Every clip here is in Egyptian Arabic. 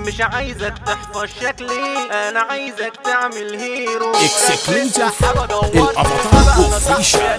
مش عايزك تحفظ شكلي انا عايزك تعمل هيرو اكسكلوزيف الافاتار الاوفيشال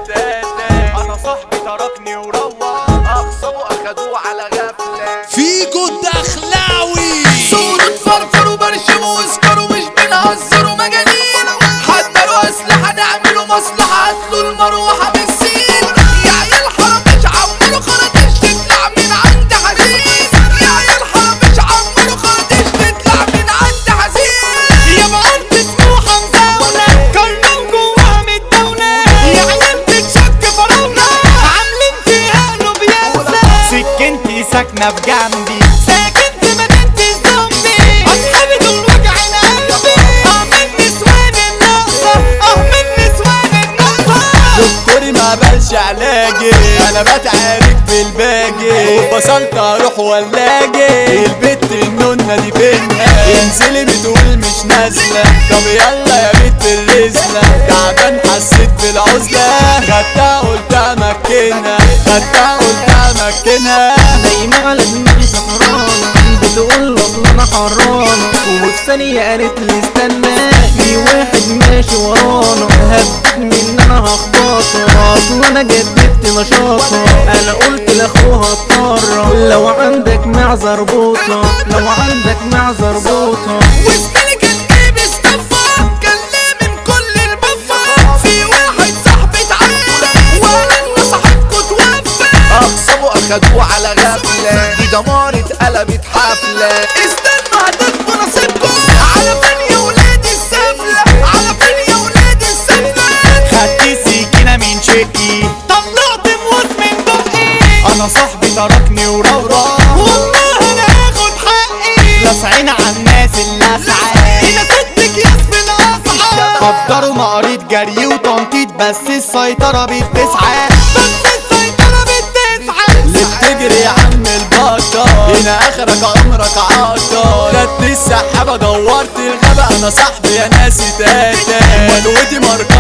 انا صاحبي تركني وروح اخصموا اخدوه على غفله فيجو الدخلاوي صورة فرفر وبرشم واسكروا مش بنهزروا مجانين حضروا اسلحة نعملوا مصلحة هاتلوا المروحة بالسين يا عيال حرام مش عمروا خرطش تطلع من عند حزين يا عيال حرام مش عمروا خرطش تطلع من عند حزين يا مهندس موحة مزاولة كرنم جواها من الدولة يا عيال بتشك فراولة عاملين فيها قلوب ينسى سكنتي ساكنة في جنبي ساكن في مدينة الزومبي أصحابي دول وجع قلبي أه من نسوان الناقصة أه من نسوان الناقصة دكتوري ما بلش علاجي انا بتعالج بالباجي وفصلت اروح ولاجي البت النونة دي فينها انزلي بتقول مش نازلة طب يلا يا بنت الرزلة تعبان حسيت بالعزلة خدتها قلت امكنها خدتها قلت امكنها نايمة على دماغي سهرانة بتقول والله انا حرانة وفي ثانية قالت لي استنى في واحد ماشي ورانا هبت من انا هخبطها اصل انا جددت نشاطها انا قلت لاخوها اضطر لو عندك معذر بوطة لو عندك معذر بوطة وزميلي كان جايب استفة كان لامم كل البفة في واحد صاحبي اتعالى وقال ان صاحبكوا توفى اخصموا اخدوه على غفلة دي دمار اتقلبت حفلة استنوا هتاخدوا نصيبكم على فين يا ولاد السفلة على فين يا ولاد السفلة خدت سكينة من شقي طلعت موت من بقي انا صاحبي تركني وروح والله انا هاخد حقي لاسعين على الناس اللاسعة هنا ستك يصفي الاسعار قدروا مقاريض جري وتنطيط بس السيطرة بتسعى بس السيطرة بتسعى اللي بتجري يا عم البطة هنا اخرك عمرك عطا خدت السحابة دورت الغابة انا صاحبي يا ناس تاتا مدوتي ماركة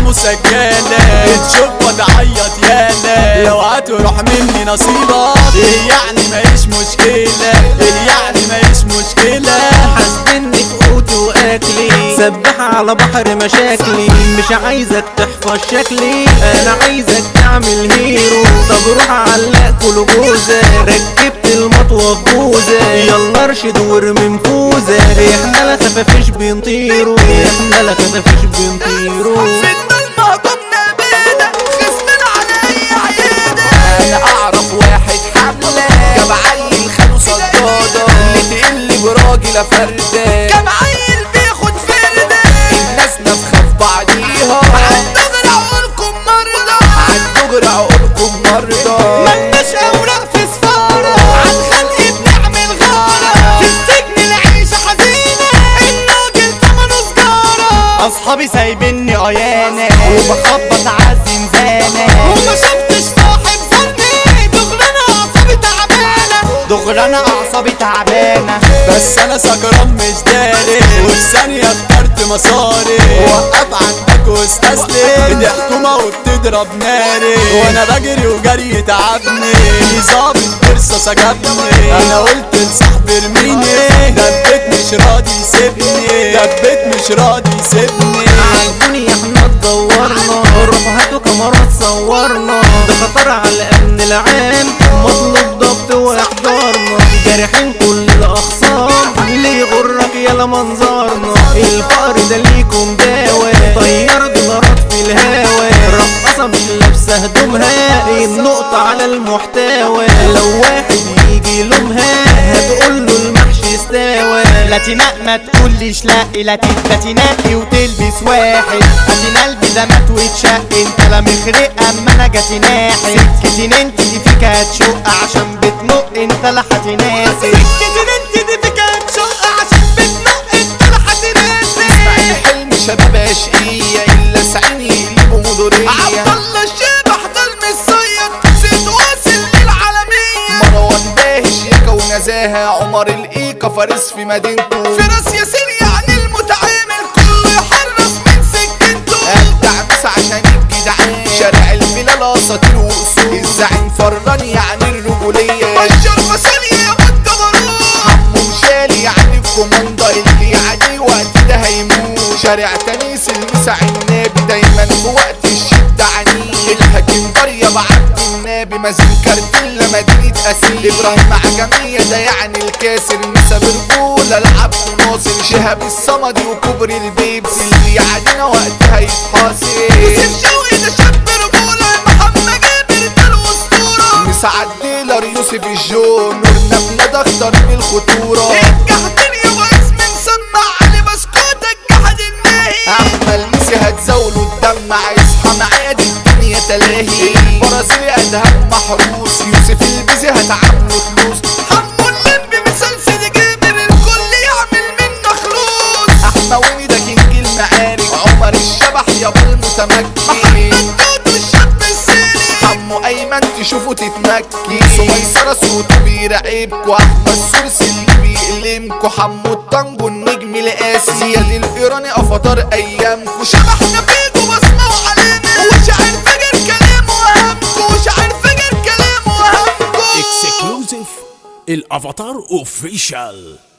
مسجلة بتشوف وتعيط يالا لو هتروح مني نصيبك ايه يعني ماليش مشكلة ايه يعني ماليش مشكلة حاسبني في قوتي واكلي سباحة على بحر مشاكلي مش عايزك تحفظ شكلي انا عايزك تعمل هيرو طب روح علق كل جوزة ركبت المطوة في جوزة يلا ارشد وارمي نفوذة احنا لا خفافيش بنطيروا احنا لا خفافيش بنطيروا في الضلمة قمنا بينا خصمنا عليا عيادة انا اعرف واحد حملة جاب عيل خده صدادة اللي تقل براجل فردة كم عيل بياخد فردة الناس نفخة في بعضيها عالدغري عقولكم مرضى عالدغري عقولكم مرضى ملناش اوراق في السارة عن خلق بنعمل غارة في السجن العيشة حزينة الراجل تمنه سجارة اصحابي سايبني عيانة وبخبط عالزنزانة وما شفتش صاحب ظني دغرنا اعصابي تعبانة دغري انا اعصابي تعبانة بس انا سكران مش داري وفي ثانية اخترت مساري وقف عندك واستسلم دي حكومة وبتضرب ناري وانا بجري وجري تعبني ظابط برصاصة جابني انا قلت لصاحبي ارميني دبت مش راضي يسيبني دبت مش راضي يسيبني عالدنيا احنا اتدورنا روح هاتوا كاميرات صورنا ده خطر على الامن العام مطلوب ضبط واحضارنا جارحين كل الاخصام اللي يغرك يلا منظرنا الفقر ده ليكم دواء طيار دولارات في الهوا رقصة مش لابسة هدومها النقطة على المحتوى لو واحد يجي يلومها هتقول له المحشي استوى لا تنق ما تقوليش لا لا تبقى تنقي وتلبس واحد ادي قلبي ده مات واتشق انت لا مخرق اما انا جاتي ناحي سكتين انت دي فيك هتشق عشان بتنق انت لا هتناسي سكتين انت دي فيك هتشق عشان بتنق انت لا هتناسي حلم شباب اشقية الا سعين يقلبوا مدورية عبد الله الشبح ده المصيد زيد واصل للعالمية مروان باهش يكا ونزاهة عمر الإيكا فارس في مدينته فراس ياسين يعني المتعامل كله يحرص من سكنته أبدع بس عشان الجدعان شارع الفلال اساطير واصول الزعيم فران يعني الرجولية بشر فسانية يا مد غرور حمو مشالي يعني شارع تنيس المسا النبي دايما في وقت الشدة عنيد الحكيم ضرية بعبد النبي مازن كارتيلا مدينة أسيل إبراهيم عجمية ده يعني الكاسر مسا برجولة العبد ناصر شهاب الصمدي وكوبري البيبس اللي يعدينا وقتها يتحاسب يوسف شوقي ده شاب رجولة محمد جابر ده الأسطورة مساعد ديلر يوسف الجو نورنا بلاد أخضر من الخطورة الجحدين يا اسم مسمع علي بسكوت الجحد الناهي أحمد ميسي هتزاوله الدم هيصحى معايا دي الدنيا تلاهي البرازيلي أدهم محروس يوسف البيزي هتعامله فلوس حمو اللمبي مسلسل جابر الكل يعمل منه خلوص أحموني ده كينج المعارك عمر الشبح يابا المتمكن محمد دودو الشاب السيري حمو أيمن تشوفه تتمكي سميسرة صوته بيراقبكوا أحمد سورسي اللي بيألمكوا حمو الطنجو النجم القاسي زياد الإيراني أفاتار أيامكوا شبحنا فيكوا بسمعوا علينا وشاعر فجر كلامه أهمكوا وشاعر فجر كلامه أهمكوا اكسكلوزيف الافاتار اوفيشال